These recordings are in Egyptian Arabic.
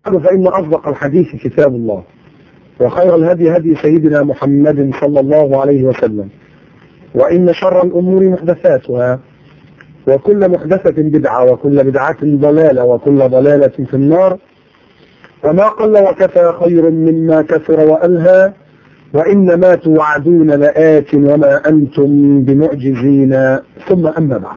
فإن أصدق الحديث كتاب الله وخير الهدي هدي سيدنا محمد صلى الله عليه وسلم وإن شر الأمور محدثاتها وكل محدثة بدعة وكل بدعة ضلالة وكل ضلالة في النار وما قل وكفى خير مما كثر وألهى وإنما توعدون لآت وما أنتم بمعجزين ثم أما بعد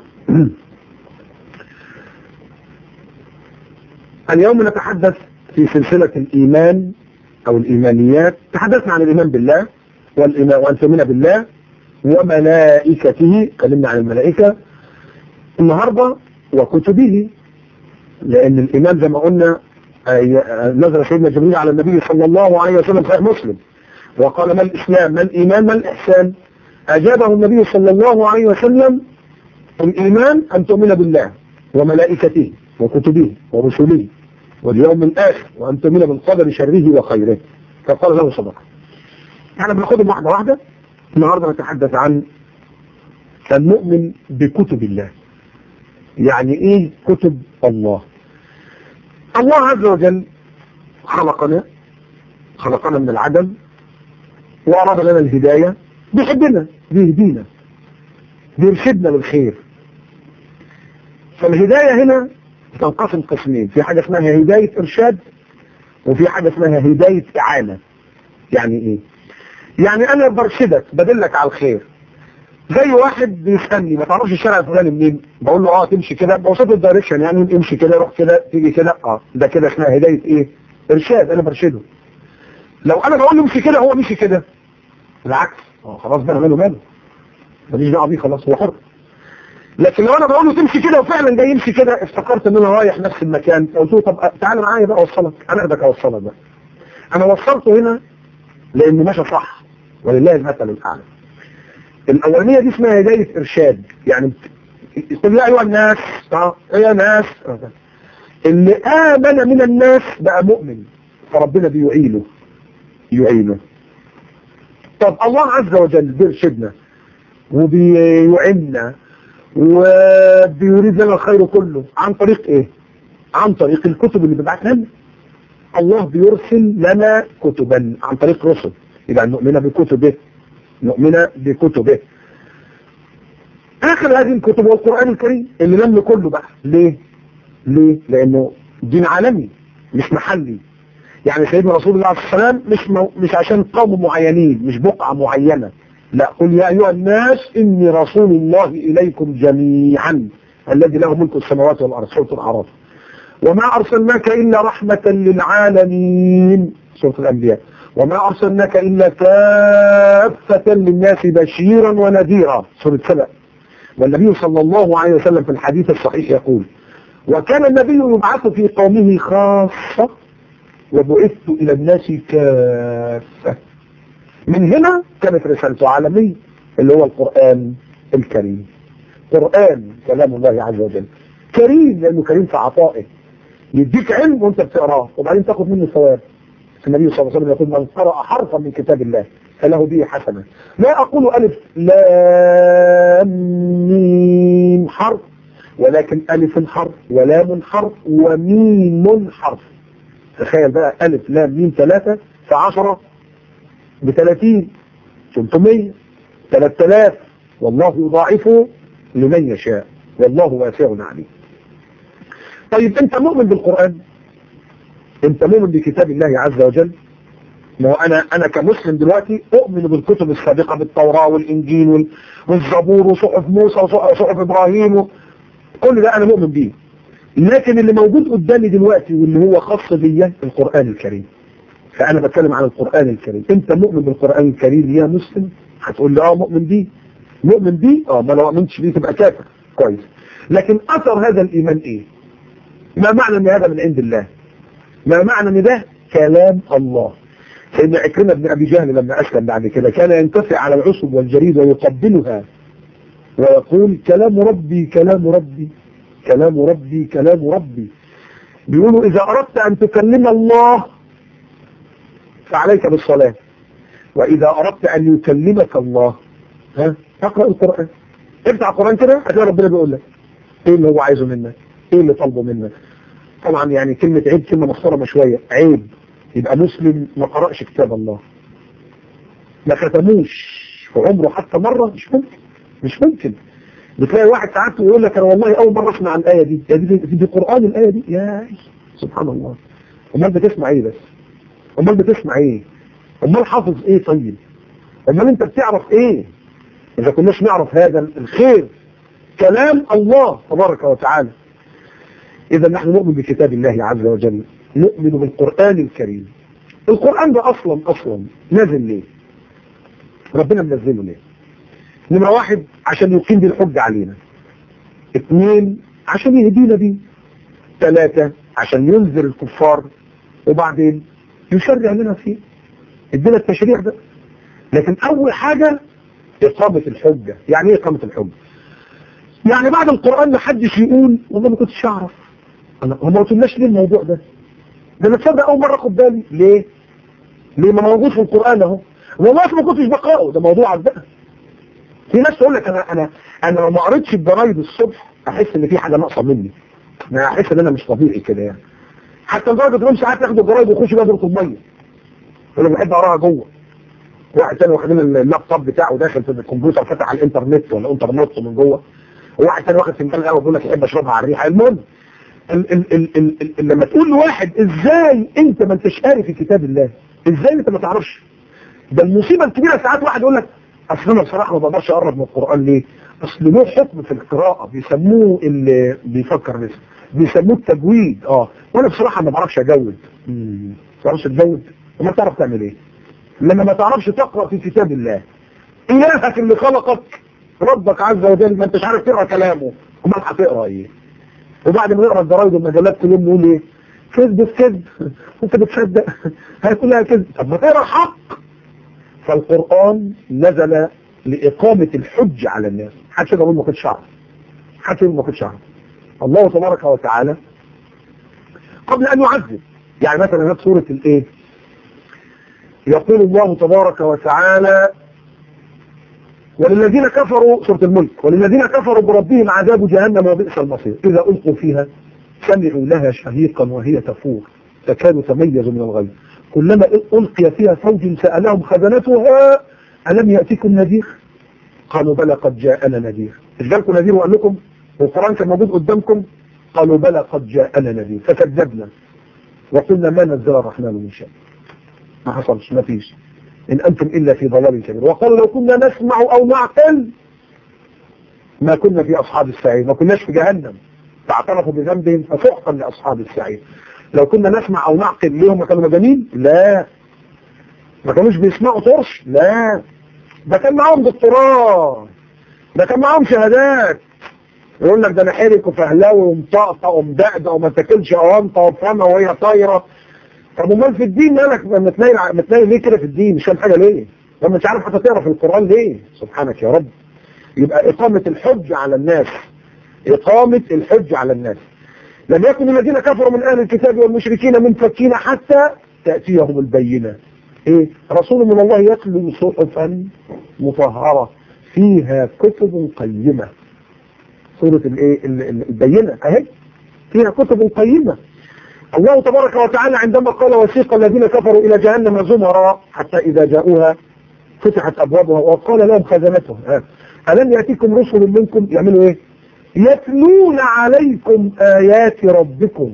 اليوم نتحدث في سلسلة الإيمان أو الإيمانيات تحدثنا عن الإيمان بالله والإيمان وأن تؤمن بالله وملائكته كلمنا عن الملائكة النهاردة وكتبه لأن الإيمان زي ما قلنا نزل سيدنا جبريل على النبي صلى الله عليه وسلم صحيح مسلم وقال ما الإسلام ما الإيمان ما الإحسان أجابه النبي صلى الله عليه وسلم الإيمان أن تؤمن بالله وملائكته وكتبه ورسله واليوم الآخر وأن تؤمن بالقدر شره وخيره فقال له صدق احنا بناخدهم واحدة واحدة النهاردة نتحدث عن المؤمن بكتب الله يعني ايه كتب الله الله عز وجل خلقنا خلقنا من العدم وأراد لنا الهداية بيحبنا بيهدينا بيرشدنا للخير فالهداية هنا تنقسم قسمين في حاجة اسمها هداية إرشاد وفي حاجة اسمها هداية إعانة يعني إيه يعني أنا برشدك بدلك على الخير زي واحد بيسألني ما تعرفش الشارع الفلاني منين بقول له اه تمشي كده بوصف الدايركشن يعني امشي كده روح كده تيجي كده اه ده كده اسمها هداية ايه ارشاد انا برشده لو انا بقول له امشي كده هو مشي كده بالعكس اه خلاص بقى ماله ماله ماليش دعوه بيه خلاص هو حر لكن لو انا بقول له تمشي كده وفعلا جاي يمشي كده افتكرت ان انا رايح نفس المكان قلت له طب تعالى معايا بقى اوصلك انا اخدك اوصلك بقى انا وصلته هنا لانه ماشي صح ولله المثل الاعلى الاولانيه دي اسمها هدايه ارشاد يعني قل يا ايها الناس اه يا ناس اللي امن من الناس بقى مؤمن فربنا بيعينه يعينه طب الله عز وجل بيرشدنا وبيعيننا وبيريد لنا الخير كله عن طريق ايه عن طريق الكتب اللي بيبعتها لنا الله بيرسل لنا كتبا عن طريق رسل يبقى نؤمن بكتبه نؤمن بكتبه اخر هذه الكتب هو القرآن الكريم اللي لم كله بقى ليه ليه لانه دين عالمي مش محلي يعني سيدنا رسول الله عليه السلام مش مو مش عشان قوم معينين مش بقعة معينة لا قل يا أيها الناس إني رسول الله إليكم جميعا الذي له ملك السماوات والأرض سورة الأعراف وما أرسلناك إلا رحمة للعالمين سورة الأنبياء وما أرسلناك إلا كافة للناس بشيرا ونذيرا سورة سبأ والنبي صلى الله عليه وسلم في الحديث الصحيح يقول وكان النبي يبعث في قومه خاصة وبعثت إلى الناس كافة من هنا كانت رسالته عالمية اللي هو القرآن الكريم قرآن كلام الله عز وجل كريم لأنه كريم في عطائه يديك علم وانت بتقراه وبعدين تاخد منه ثواب النبي صلى الله عليه وسلم يقول من قرأ حرفا من كتاب الله فله به حسنة لا أقول ألف لام ميم حرف ولكن ألف حرف ولام حرف وميم حرف تخيل بقى ألف لام ميم ثلاثة في عشرة بثلاثين ثمتمية ثلاث آلاف والله يضاعفه لمن يشاء والله واسع عليم طيب انت مؤمن بالقرآن انت مؤمن بكتاب الله عز وجل ما هو انا انا كمسلم دلوقتي اؤمن بالكتب السابقة بالتوراة والانجيل والزبور وصحف موسى وصحف ابراهيم و... كل ده انا مؤمن بيه لكن اللي موجود قدامي دلوقتي واللي هو خاص بيا القرآن الكريم فانا بتكلم عن القرآن الكريم انت مؤمن بالقرآن الكريم يا مسلم هتقول لي اه مؤمن بيه مؤمن بيه اه ما لو امنتش بيه تبقى كافر كويس لكن اثر هذا الايمان ايه ما معنى ان هذا من عند الله ما معنى ان ده كلام الله سيدنا عكرمة بن ابي جهل لما اسلم بعد كده كان ينتفع على العصب والجريد ويقبلها ويقول كلام ربي كلام ربي كلام ربي كلام ربي بيقولوا اذا اردت ان تكلم الله فعليك بالصلاة واذا اردت ان يكلمك الله ها اقرأ القرآن افتح القرآن كده هتلاقي ربنا بيقول لك ايه اللي هو عايزه منك ايه اللي طالبه منك طبعا يعني كلمة عيب كلمة محترمة شوية عيب يبقى مسلم ما قرأش كتاب الله ما ختموش في عمره حتى مرة مش ممكن مش ممكن بتلاقي واحد ساعات يقول لك انا والله اول مرة اسمع الآية دي يا دي, دي, دي قرآن الآية دي يا سبحان الله امال بتسمع ايه بس امال بتسمع ايه امال حافظ ايه طيب امال انت بتعرف ايه اذا كناش نعرف هذا الخير كلام الله تبارك وتعالى اذا نحن نؤمن بكتاب الله عز وجل نؤمن بالقرآن الكريم القرآن ده اصلا اصلا نازل ليه ربنا منزله ليه نمرة واحد عشان يقيم بيه الحج علينا اثنين عشان يهدينا بيه ثلاثة عشان ينذر الكفار وبعدين يشرع لنا فيه ادينا التشريع ده لكن اول حاجة اقامة الحجة يعني ايه اقامة الحجة يعني بعد القرآن ما حدش يقول والله ما كنتش اعرف انا هو ما قلتلناش ليه الموضوع ده ده انا تصدق اول مرة اخد بالي ليه ليه ما موجود في القرآن اهو والله ما كنتش بقرأه ده موضوع بقى في ناس تقول لك انا انا انا لو ما قريتش الجرايد الصبح احس ان في حاجه ناقصه مني انا احس ان انا مش طبيعي كده يعني حتى لدرجه انهم ساعات ياخدوا الجرايد ويخشوا بيها دورة الميه انا بحب اقراها جوه واحد تاني واخدين اللابتوب بتاعه داخل في الكمبيوتر فاتح على الانترنت ولا انترنت من جوه وواحد تاني واخد فنجان قهوه بيقول لك يحب اشربها على الريحه المهم ال ال ال ال ال لما تقول لواحد ازاي انت ما انتش قاري في كتاب الله ازاي انت ما تعرفش ده المصيبه الكبيره ساعات واحد يقول لك اصل انا بصراحه ما بقدرش اقرب من القران ليه اصل له حكم في القراءه بيسموه اللي بيفكر بس بيسموه التجويد اه وانا بصراحه ما بعرفش اجود ما تعرفش تجود وما تعرف تعمل ايه لما ما تعرفش تقرا في كتاب الله الهك اللي خلقك ربك عز وجل ما انتش عارف تقرا كلامه امال هتقرا ايه وبعد ما نقرا الجرايد والمجلات كلهم نقول ايه كذب في كذب انت بتصدق هي كلها كذب طب ما تقرا الحق فالقرآن نزل لإقامة الحج على الناس حتى يقول ما كنتش أعرف حتى يقول ما كنتش أعرف الله تبارك وتعالى قبل أن يعذب يعني مثلا في سورة الإيه يقول الله تبارك وتعالى وللذين كفروا سورة الملك وللذين كفروا بربهم عذاب جهنم وبئس المصير إذا ألقوا فيها سمعوا لها شهيقا وهي تفور تكاد تميز من الغيظ كلما ألقي فيها فوج سألهم خزنتها ألم يأتيكم نذير قالوا بلى قد جاءنا نذير إيش جالكم نذير وقال لكم والقرآن كان موجود قدامكم قالوا بلى قد جاءنا نذير فكذبنا وقلنا ما نزل الرحمن من شيء ما حصلش ما فيش إن أنتم إلا في ضلال كبير وقالوا لو كنا نسمع أو نعقل ما كنا في أصحاب السعير ما كناش في جهنم فاعترفوا بذنبهم فسحقا لأصحاب السعير لو كنا نسمع او نعقل ليهم كانوا مجانين لا ما كانوش بيسمعوا طرش لا ده كان معاهم دكتوراه ده كان معاهم شهادات يقول لك ده انا حرك وفهلاوي ومطقطق ومدقدق وما تاكلش اوانطه وفمه وهي طايره طب امال في الدين مالك ما تلاقي ما تلاقي ليه كده في الدين مش فاهم حاجه ليه؟ لما مش عارف حتى تقرا في القران ليه؟ سبحانك يا رب يبقى اقامه الحج على الناس اقامه الحج على الناس لم يكن الذين كفروا من أهل الكتاب والمشركين منفكين حتى تأتيهم البينة إيه؟ رسول من الله يتلو صحفا مطهرة فيها كتب قيمة سورة الايه البينة اهي فيها كتب قيمة الله تبارك وتعالى عندما قال وسيق الذين كفروا إلى جهنم زمرا حتى إذا جاءوها فتحت أبوابها وقال لهم خزنتها ألم يأتيكم رسل منكم يعملوا إيه يتلون عليكم آيات ربكم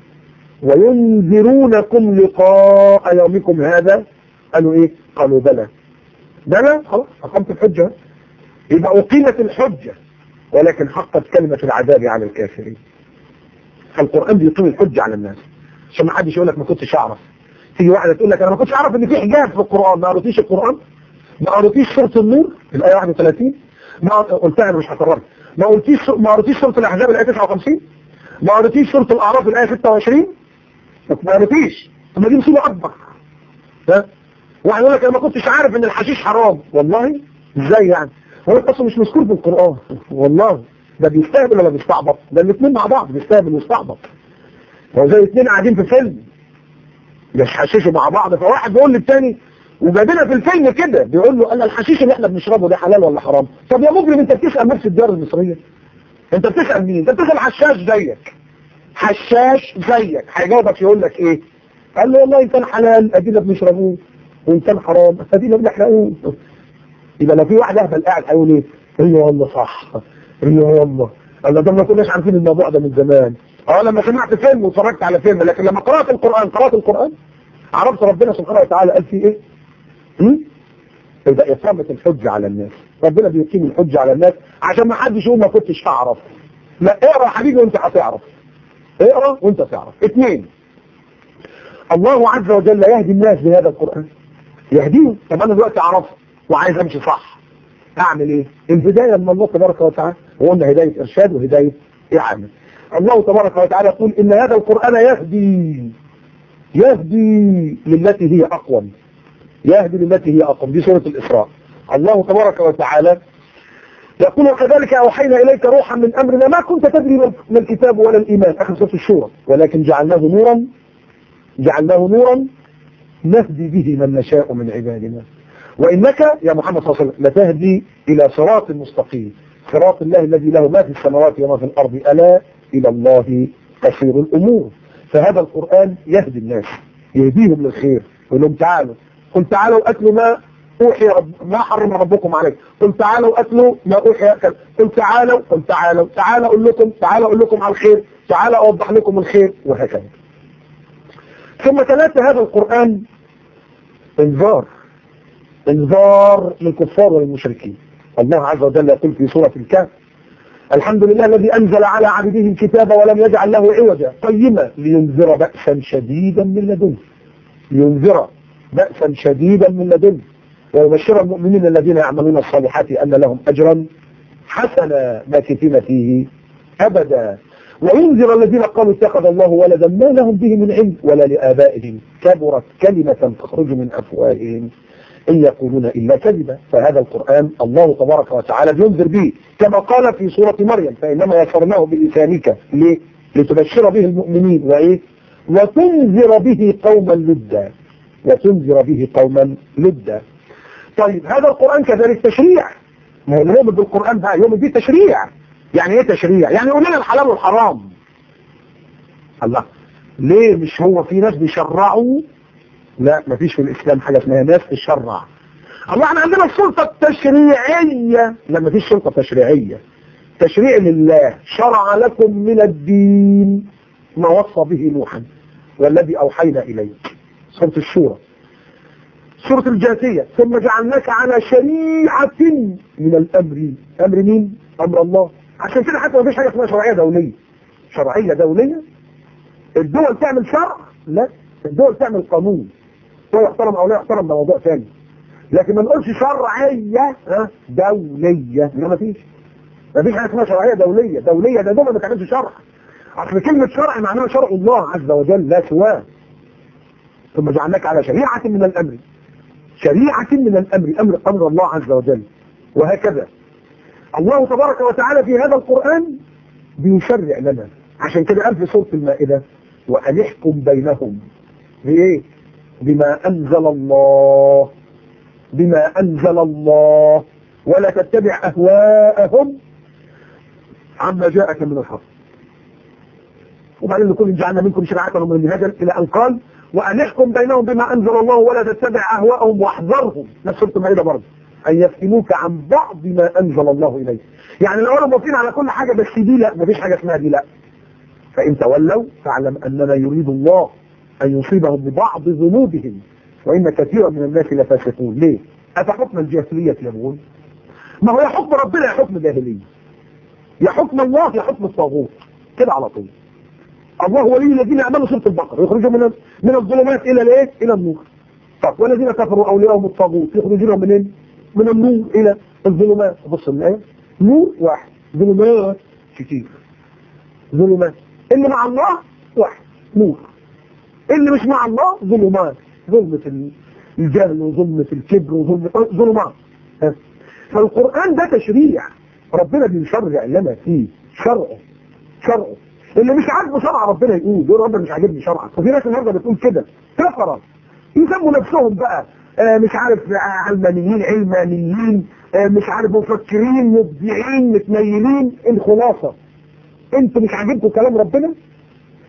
وينذرونكم لقاء يومكم هذا قالوا ايه قالوا بلى بلى خلاص أقمت الحجة يبقى أقيمت الحجة ولكن حقت كلمة العذاب على الكافرين فالقرآن بيقيم الحجة على الناس عشان ما حدش يقول لك ما كنتش أعرف تيجي واحدة تقول لك أنا ما كنتش أعرف إن في حجاب في القرآن ما قريتيش القرآن ما قريتيش سورة النور الآية 31 ما قلتها أنا مش هكررها ما قلتيش ما قريتيش سورة الأحزاب الآية 59 ما قريتيش سورة الأعراف الآية 26 ما قريتيش طب دي مصيبة أكبر ها واحد يقول لك أنا ما كنتش عارف إن الحشيش حرام والله إزاي يعني هو أصلا مش مذكور في القرآن والله ده بيستهبل ولا بيستعبط ده الاثنين مع بعض بيستهبل ويستعبط هو زي اثنين قاعدين في فيلم بيحششوا مع بعض فواحد بيقول للتاني وجايبينها في الفيلم كده بيقول له انا الحشيش اللي احنا بنشربه ده حلال ولا حرام طب يا مجرم انت بتسال نفس الدار المصريه انت بتسال مين انت بتسال حشاش زيك حشاش زيك هيجاوبك يقول لك ايه قال له والله ان كان حلال ادينا بنشربوه وان كان حرام ادينا بنحرقوه يبقى لو في واحد اهبل قاعد هيقول ايه ايوه والله صح ايوه والله الله ده ما كناش عارفين الموضوع ده من زمان اه لما سمعت فيلم واتفرجت على فيلم لكن لما قرات القران قرات القران عرفت ربنا سبحانه وتعالى قال فيه ايه هم؟ يبقى إقامة الحجة على الناس ربنا بيقيم الحجة على الناس عشان ما حدش يقول ما كنتش هعرف لا اقرا يا حبيبي وانت هتعرف اقرا وانت تعرف اثنين الله عز وجل يهدي الناس بهذا القرآن يهديهم طب انا دلوقتي اعرفه وعايز امشي صح اعمل ايه الهداية من الله تبارك وتعالى وقلنا هداية ارشاد وهداية اعانة الله تبارك وتعالى يقول ان هذا القرآن يهدي يهدي للتي هي اقوم يهدي للتي هي أقوم دي سورة الإسراء الله تبارك وتعالى يقول وكذلك أوحينا إليك روحا من أمرنا ما كنت تدري ما الكتاب ولا الإيمان آخر سورة الشورى ولكن جعلناه نورا جعلناه نورا نهدي به من نشاء من عبادنا وإنك يا محمد صلى الله عليه وسلم لتهدي إلى صراط مستقيم صراط الله الذي له ما في السماوات وما في الأرض ألا إلى الله تصير الأمور فهذا القرآن يهدي الناس يهديهم للخير يقول لهم تعالوا قل تعالوا أكلوا ما أوحي رب ما حرم ربكم عليكم قل تعالوا أكلوا ما أوحي أكل قل تعالوا قل تعالوا تعالوا أقول لكم تعالوا أقول لكم على الخير تعالوا أوضح لكم الخير وهكذا ثم ثلاثة هذا القرآن انذار انذار للكفار والمشركين الله عز وجل يقول في سورة الكهف الحمد لله الذي أنزل على عبده الكتاب ولم يجعل له عوجا قيما لينذر بأسا شديدا من لدنه لينذر بأسا شديدا من لدنه ويبشر المؤمنين الذين يعملون الصالحات أن لهم أجرا حسنا ماكثين فيه أبدا وينذر الذين قالوا اتخذ الله ولدا ما لهم به من علم ولا لآبائهم كبرت كلمة تخرج من أفواههم إن يقولون إلا كذبا فهذا القرآن الله تبارك وتعالى ينذر به كما قال في سورة مريم فإنما يسرناه بلسانك ليه؟ لتبشر به المؤمنين وإيه؟ وتنذر به قوما لدا وتنذر به قوما لدا طيب هذا القرآن كذلك تشريع ما هو يؤمن بالقرآن بقى يؤمن به تشريع يعني ايه تشريع يعني يقول لنا الحلال والحرام الله ليه مش هو في ناس بيشرعوا لا مفيش في الاسلام حاجة اسمها ناس تشرع الله احنا عندنا السلطة التشريعية لا مفيش سلطة تشريعية تشريع لله شرع لكم من الدين ما وصى به نوحا والذي اوحينا اليك سورة الشورى سورة الجاثية ثم جعلناك على شريعة من الأمر أمر مين؟ أمر الله عشان كده حتى ما فيش حاجة اسمها شرعية دولية شرعية دولية الدول تعمل شرع لا الدول تعمل قانون هو يحترم أو لا يحترم ده موضوع ثاني لكن ما نقولش شرعية ها دولية لا ما فيش ما فيش حاجة اسمها شرعية دولية دولية ده دول ما تعملش شرع أصل كلمة شرع معناها شرع الله عز وجل لا سواه ثم جعلناك على شريعة من الأمر شريعة من الأمر أمر أمر الله عز وجل وهكذا الله تبارك وتعالى في هذا القرآن بيشرع لنا عشان كده قال في سورة المائدة وأن يحكم بينهم بإيه بما أنزل الله بما أنزل الله ولا تتبع أهواءهم عما جاءك من الحق وبعدين لكل جعلنا منكم شرعة ومن منهجا إلى أن قال وأن يحكم بينهم بما أنزل الله ولا تتبع أهواءهم واحذرهم نفس سورة المائدة برضه أن يفتنوك عن بعض ما أنزل الله إليك يعني لو أنا موافقين على كل حاجة بس دي لا مفيش حاجة اسمها دي لا فإن تولوا فاعلم أنما يريد الله أن يصيبهم ببعض ذنوبهم وإن كثيرا من الناس لفاسقون ليه؟ أفحكم الجاهلية يبغون؟ ما هو يا حكم ربنا يا حكم جاهلية يا حكم الله يا حكم الطاغوت كده على طول الله ولي الذين امنوا سوره البقره يخرجوا من من الظلمات الى الايه الى النور طب والذين كفروا اولياءهم الطاغوت يخرجونهم منين من النور الى الظلمات بص الايه نور واحد ظلمات كتير ظلمات اللي مع الله واحد نور اللي مش مع الله ظلمات ظلمة الجهل وظلمة الكبر وظلمة ظلمات فالقرآن ده تشريع ربنا بيشرع لنا فيه شرعه شرعه اللي مش عاجبه شرع ربنا يقول يقول ربنا مش عاجبني شرعك وفي ناس النهارده بتقول كده كفره يسموا نفسهم بقى آه مش عارف علمانيين علمانيين آه مش عارف مفكرين مبدعين متنيلين الخلاصه انتوا مش عاجبكم كلام ربنا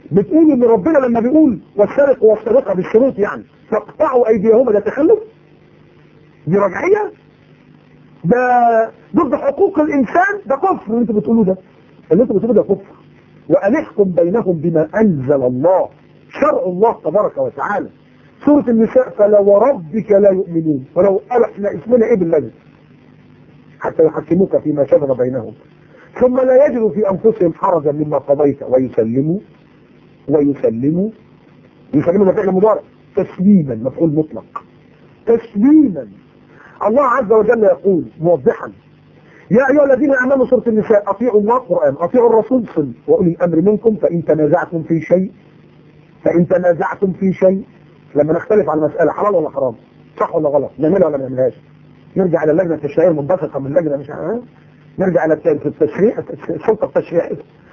بتقول ان ربنا لما بيقول والسرق والسرقه بالشروط يعني فاقطعوا ايديهما ده تخلف دي رجعيه ده ضد حقوق الانسان ده كفر اللي انتوا بتقولوه ده اللي انتوا بتقولوه ده كفر وان احكم بينهم بما انزل الله شرع الله تبارك وتعالى سورة النساء فلا وربك لا يؤمنون ولو قال احنا اسمنا ايه بالذي حتى يحكموك فيما شجر بينهم ثم لا يجدوا في انفسهم حرجا مما قضيت ويسلموا ويسلموا يسلموا ده فعل مضارع تسليما مفعول مطلق تسليما الله عز وجل يقول موضحا يا ايها الذين امنوا سوره النساء اطيعوا الله قران اطيعوا الرسول صل واولي الامر منكم فان تنازعتم في شيء فان تنازعتم في شيء لما نختلف على المساله حلال ولا حرام صح ولا غلط نعملها ولا ما نعملهاش نرجع الى اللجنه التشريعيه المنبثقه من اللجنه مش عارف نرجع الى التشريع السلطه التشريعيه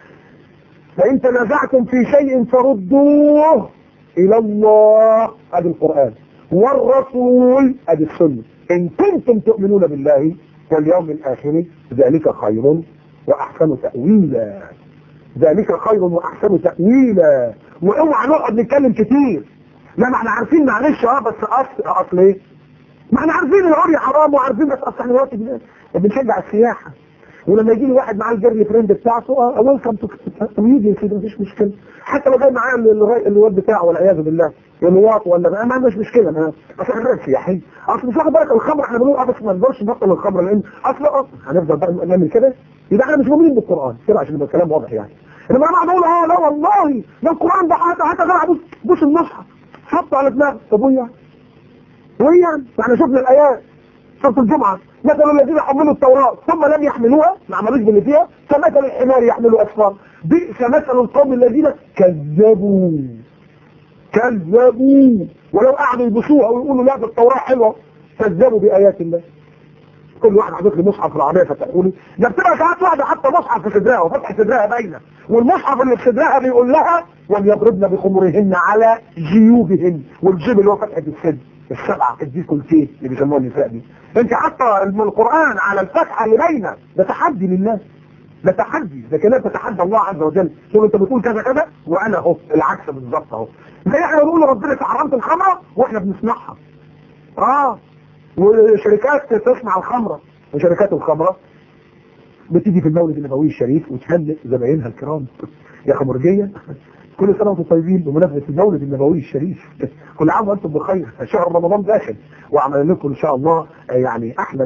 فان تنازعتم في شيء فردوه الى الله ادي القران والرسول ادي السنه ان كنتم تؤمنون بالله واليوم الاخر ذلك خير واحسن تاويلا ذلك خير واحسن تاويلا واوعى نقعد نتكلم كتير لا ما احنا عارفين معلش اه بس اصل اصل ايه ما احنا عارفين العري حرام وعارفين بس اصل احنا دلوقتي بنشجع السياحه ولما يجي لي واحد معاه الجيرل فريند بتاعته اه ويلكم تو يجي يا سيدي مفيش مشكله حتى لو جاي معاه الواد بتاعه والعياذ بالله الواط ولا ما عندناش مشكله ما اصل احنا بلد سياحي اصل مش واخد بالك الخمر احنا بنقول اه بس ما نقدرش نبطل الخمر لان اصل اه هنفضل بقى نعمل كده يبقى احنا مش مؤمنين بالقران كده عشان يبقى الكلام واضح يعني انما انا بقول اه لا والله ده القران ده حتى حتى غير بص بص المصحف حطه على دماغه طب وين يعني؟ وين يعني؟ احنا شفنا الايات سوره الجمعه مثل الذين حملوا التوراة ثم لم يحملوها ما عملوش باللي فيها كمثل الحمار يحملوا أسفار بئس مثل القوم الذين كذبوا كذبوا ولو قعدوا يبصوها ويقولوا لا ده التوراة حلوة كذبوا بآيات الله كل واحد حاطط لي مصحف في العربية فتقولي ده بتبقى ساعات واحدة حتى مصحف في صدرها وفتح صدرها باينة والمصحف اللي في صدرها بيقول لها وليضربن بخمرهن على جيوبهن والجيب اللي هو فتحة الصدر السبعة دي كلتين اللي بيسموها النساء دي انت حاطه القرآن على الفتحة اللي باينة ده تحدي لله ده تحدي ده كلام تتحدى الله عز وجل شوف انت بتقول كذا كذا وانا اهو العكس بالظبط اهو زي احنا بنقول ربنا حرمت الخمره واحنا بنسمعها اه وشركات تصنع الخمره وشركات الخمره بتيجي في المولد النبوي الشريف وتهنئ زباينها الكرام يا خمرجيه كل سنه وانتم طيبين بمناسبه المولد النبوي الشريف كل عام وانتم بخير شهر رمضان داخل وعمل لكم ان شاء الله يعني احلى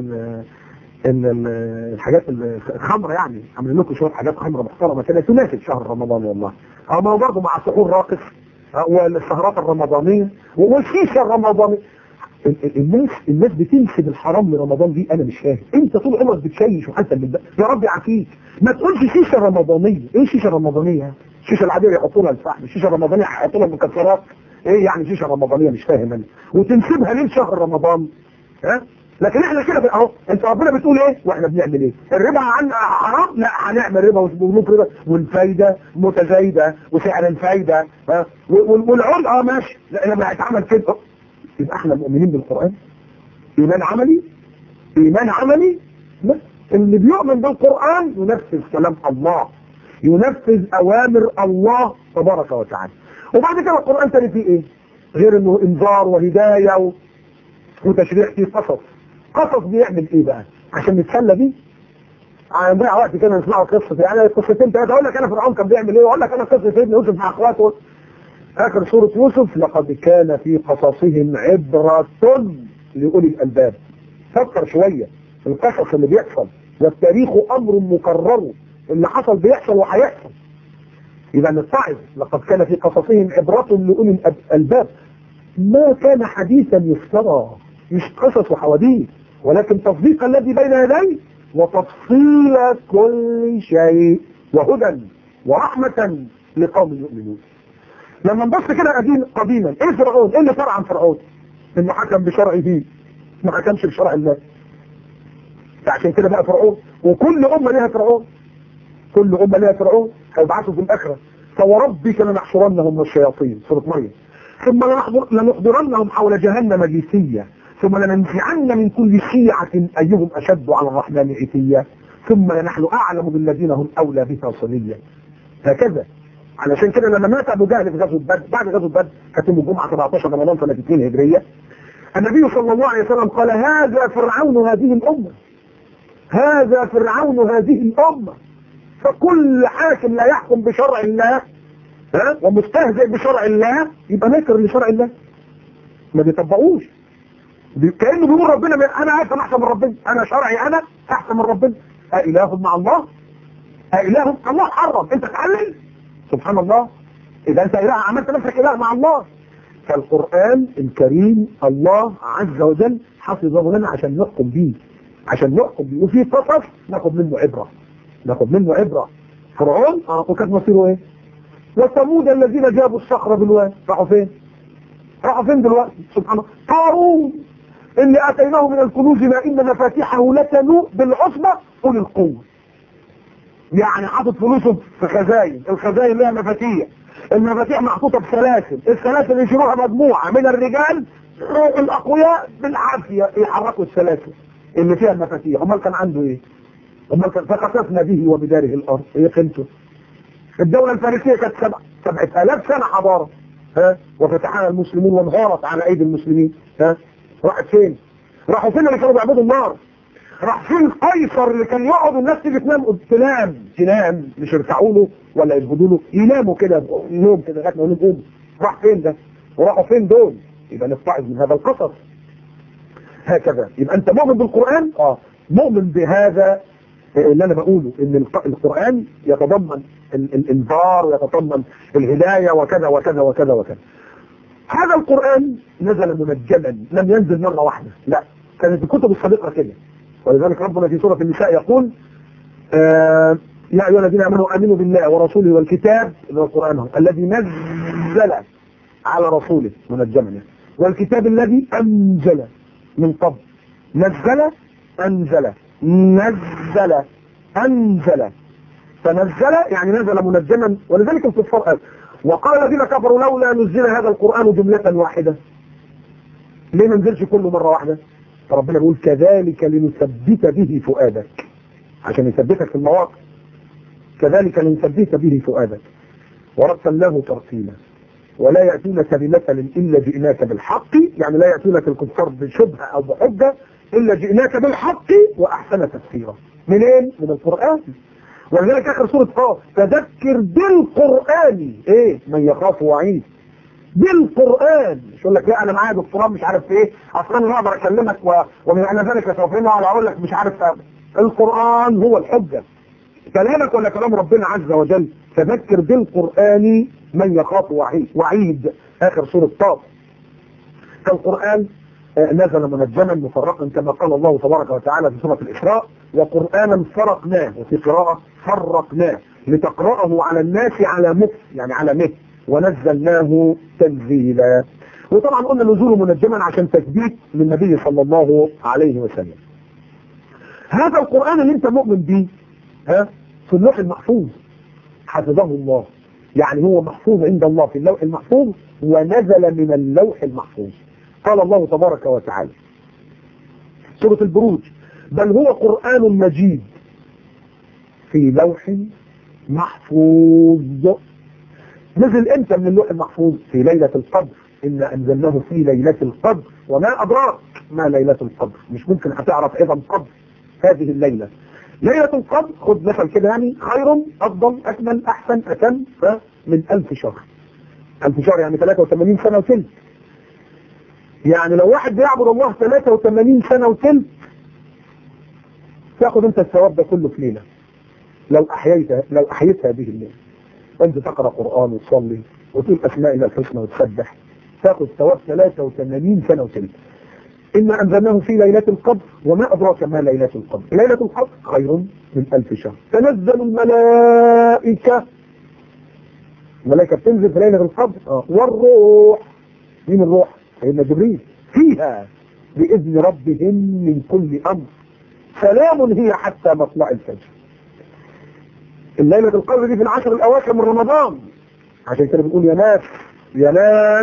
ان الحاجات الخمره يعني عاملين لكم شويه حاجات خمره محترمه كده تناسب شهر رمضان والله اما برضه مع سحور راقص والسهرات الرمضانيه والشيشه الرمضانيه الناس الناس بتنسب الحرام لرمضان دي انا مش فاهم انت طول عمرك بتشيش وحتى بالله يا رب يعافيك ما تقولش شيشه رمضانيه ايه الشيشه الرمضانيه الشيشه العاديه يحطوا لها الفحم الشيشه الرمضانيه هيحطوا لها مكسرات ايه يعني شيشه رمضانيه مش فاهم انا وتنسبها ليه لشهر رمضان ها لكن احنا كده اهو انت ربنا بتقول ايه واحنا بنعمل ايه الربا عن حرام لا هنعمل ربا وبنوك ربا والفايده متزايده وسعر الفايده ها والعرض اه ماشي لا لما هيتعمل كده يبقى احنا مؤمنين بالقران ايمان عملي ايمان عملي لا اللي بيؤمن بالقران ينفذ كلام الله ينفذ اوامر الله تبارك وتعالى وبعد كده القران تاني فيه ايه غير انه انذار وهدايه و... وتشريع فيه قصص قصص بيعمل ايه بقى عشان نتسلى بيه هنضيع وقت كده نسمعوا قصه يعني قصتين ثلاثه اقول لك انا فرعون كان بيعمل ايه واقول لك انا قصه سيدنا يوسف مع اخواته اخر سوره يوسف لقد كان في قصصهم عبره لاولي الالباب فكر شويه في القصص اللي بيحصل والتاريخ امر مكرر اللي حصل بيحصل وهيحصل يبقى نتعظ لقد كان في قصصهم عبره لاولي الالباب ما كان حديثا يفترى مش قصص وحواديت ولكن تصديق الذي بين يديه وتفصيل كل شيء وهدى ورحمة لقوم يؤمنون لما نبص كده قديم قديما ايه فرعون ايه اللي فرع عن فرعون انه حكم بشرعه ما حكمش بشرع الله عشان كده بقى فرعون وكل امه ليها فرعون كل امه ليها فرعون هيبعثوا في الاخره فوربك لنحشرنهم والشياطين سوره مريم ثم لنحضرنهم حول جهنم جيسية ثم لننزعن من كل شيعة أيهم أشد على الرحمن عتية ثم لنحن أعلم بالذين هم أولى بها صليا هكذا علشان كده لما مات ابو جهل في غزوه بدر بعد غزوه بدر كانت يوم الجمعه 17 رمضان سنه 2 هجريه النبي صلى الله عليه وسلم قال هذا فرعون هذه الامه هذا فرعون هذه الامه فكل حاكم لا يحكم بشرع الله ها ومستهزئ بشرع الله يبقى نكر لشرع الله ما بيطبقوش بي- كانه بيقول ربنا بي- انا احسن احسن من ربنا انا شرعي انا احسن من ربنا أإله مع الله أإله الله حرم انت تعلل سبحان الله اذا انت اله عملت نفسك اله مع الله فالقرآن الكريم الله عز وجل حفظه لنا عشان نحكم بيه عشان نحكم بيه وفي قصص ناخد منه عبرة ناخد منه عبرة فرعون اه وكانت مصيره ايه وثمود الذين جابوا الصخرة بالواد راحوا فين راحوا فين دلوقتي سبحان الله قارون اللي اتيناه من الكنوز ما ان مفاتيحه لتنوء بالعصبة اولي القوة يعني حاطط فلوسه في خزاين الخزاين لها مفاتيح المفاتيح محطوطة بسلاسل السلاسل يشيلوها مجموعة من الرجال الاقوياء بالعافية يحركوا السلاسل اللي فيها المفاتيح امال كان عنده ايه امال كان فخسفنا به وبداره الارض ايه قيمته الدولة الفارسية كانت سبع سبعة آلاف سنة حضارة ها وفتحها المسلمون وانهارت على ايدي المسلمين ها راحت فين راحوا فين اللي كانوا بيعبدوا النار راح فين قيصر اللي كان يقعد الناس تيجي تنام تنام تنام مش يرفعوا له ولا يسجدوا له يناموا كده نوم كده لغايه ما يقولوا قوم راح فين ده وراحوا فين دول يبقى نتعظ من هذا القصص هكذا يبقى انت مؤمن بالقرآن اه مؤمن بهذا اللي انا بقوله ان الق- القرآن يتضمن ال- الانذار ويتضمن الهداية وكذا وكذا وكذا وكذا هذا القرآن نزل منجما لم ينزل مرة واحدة لا كانت الكتب السابقة كده ولذلك ربنا في سورة النساء يقول آه يا أيها الذين آمنوا آمنوا بالله ورسوله والكتاب اللي هو القرآن هو الذي نزل على رسوله منجما يعني. والكتاب الذي أنزل من قبل نزل أنزل نزل أنزل فنزل يعني نزل منجما ولذلك الكفار قال وقال الذين كفروا لولا نزل هذا القرآن جملة واحدة ليه ما نزلش كله مرة واحدة فربنا بيقول كذلك لنثبت به فؤادك عشان يثبتك في المواقف كذلك لنثبت به فؤادك ورتلناه ترتيلا ولا يأتونك بمثل إلا جئناك بالحق يعني لا يأتونك الكفار بشبهة أو بحجة إلا جئناك بالحق وأحسن تفسيرا منين؟ من القرآن ولذلك آخر سورة قاف تذكر بالقرآن إيه؟ من يخاف وعيد بالقرآن مش يقول لك لا أنا معايا دكتوراه مش عارف في إيه أصلا أنا أقدر أكلمك و... ومن أن ذلك سوف على أقول لك مش عارف القرآن هو الحجة كلامك ولا كلام ربنا عز وجل تذكر بالقرآن من يخاف وعيد وعيد آخر سورة طاف فالقرآن آه، نزل منجما مفرقا كما قال الله تبارك وتعالى في سورة الإسراء وقرآنا فرقناه وفي قراءة فرقناه لتقرأه على الناس على مكس يعني على مكس ونزلناه تنزيلا وطبعا قلنا نزوله منجما عشان تثبيت للنبي صلى الله عليه وسلم هذا القرآن اللي انت مؤمن به ها في اللوح المحفوظ حفظه الله يعني هو محفوظ عند الله في اللوح المحفوظ ونزل من اللوح المحفوظ قال الله تبارك وتعالى سورة البروج بل هو قرآن مجيد في لوح محفوظ نزل امتى من اللوح المحفوظ في ليلة القدر إنا أنزلناه في ليلة القدر وما أدراك ما ليلة القدر مش ممكن هتعرف إذا قدر هذه الليلة ليلة القدر خد مثل كده يعني خير أفضل أكمل أحسن أتم من ألف شهر ألف شهر يعني 83 سنة وثلث يعني لو واحد بيعبد الله 83 سنة وثلث تاخد انت الثواب ده كله في ليلة لو أحييتها لو أحييت هذه الليلة وانت تقرأ قرآن وتصلي وتقول أسماء الله الحسنى وتسبح تاخد ثواب 83 سنة وثلث إنا أنزلناه في ليلة القدر وما أدراك ما ليلة القدر ليلة القدر خير من ألف شهر تنزل الملائكة الملائكة بتنزل في ليلة القدر آه. والروح مين الروح؟ سيدنا جبريل فيها بإذن ربهم من كل أمر سلام هي حتى مطلع الفجر الليلة القدر دي في العشر الأواخر من رمضان عشان كده بنقول يا ناس يا ناس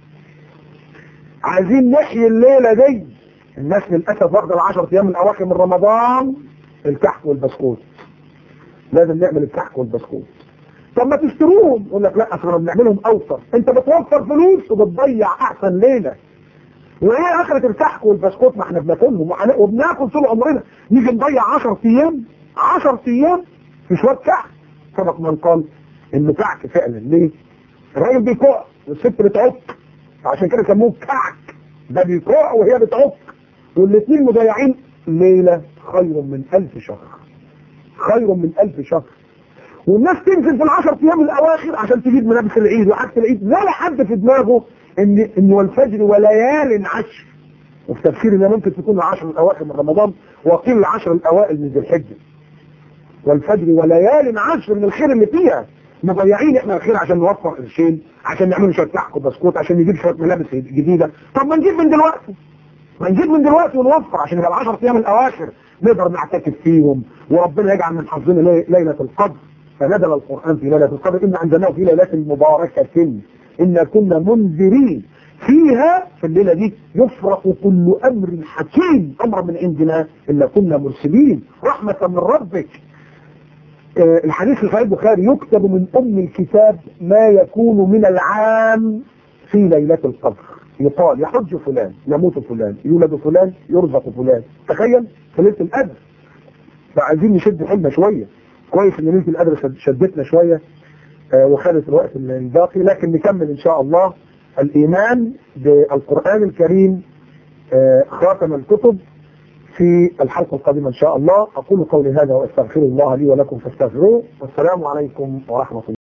عايزين نحيي الليلة دي الناس للأسف واخدة العشر أيام الأواخر من رمضان الكحك والبسكوت لازم نعمل الكحك والبسكوت طب ما تشتروهم يقول لك لا اصل بنعملهم اوفر انت بتوفر فلوس وبتضيع احسن ليله وايه اخرة الكحك والبسكوت ما احنا بناكلهم وبناكل طول عمرنا نيجي نضيع 10 ايام 10 ايام في شويه كحك سبق من قال انه كعك فعلا ليه؟ الراجل بيكوع والست بتعك عشان كده سموه كعك ده بيكوع وهي بتعك والاثنين مضيعين ليله خير من ألف شهر خير من ألف شهر والناس تنزل في العشر ايام الاواخر عشان تجيب ملابس العيد وحاجه العيد لا حد في دماغه ان ان والفجر وليال عشر وفي تفسير ان ممكن تكون العشر الاواخر من رمضان وقيل العشر الاوائل من ذي الحجه والفجر وليال عشر من الخير اللي فيها مضيعين احنا الخير عشان نوفر قرشين عشان نعمل شويه كحك وبسكوت عشان نجيب شويه ملابس جديده طب ما نجيب من دلوقتي ما نجيب من دلوقتي ونوفر عشان يبقى العشر ايام الاواخر نقدر نعتكف فيهم وربنا يجعل من حظنا ليله القدر فنزل القرآن في ليلة القدر إن أنزلناه في ليلة مباركة إنا كنا منذرين فيها في الليلة دي يفرق كل أمر حكيم أمر من عندنا إلا كنا مرسلين رحمة من ربك آه الحديث في صحيح البخاري يكتب من أم الكتاب ما يكون من العام في ليلة القدر يقال يحج فلان يموت فلان يولد فلان يرزق فلان تخيل في ليلة القدر فعايزين نشد حيلنا شويه كويس ان ليله القدر شدتنا شويه آه وخدت الوقت الباقي لكن نكمل ان شاء الله الايمان بالقران الكريم آه خاتم الكتب في الحلقه القادمه ان شاء الله اقول قولي هذا واستغفر الله لي ولكم فاستغفروه والسلام عليكم ورحمه الله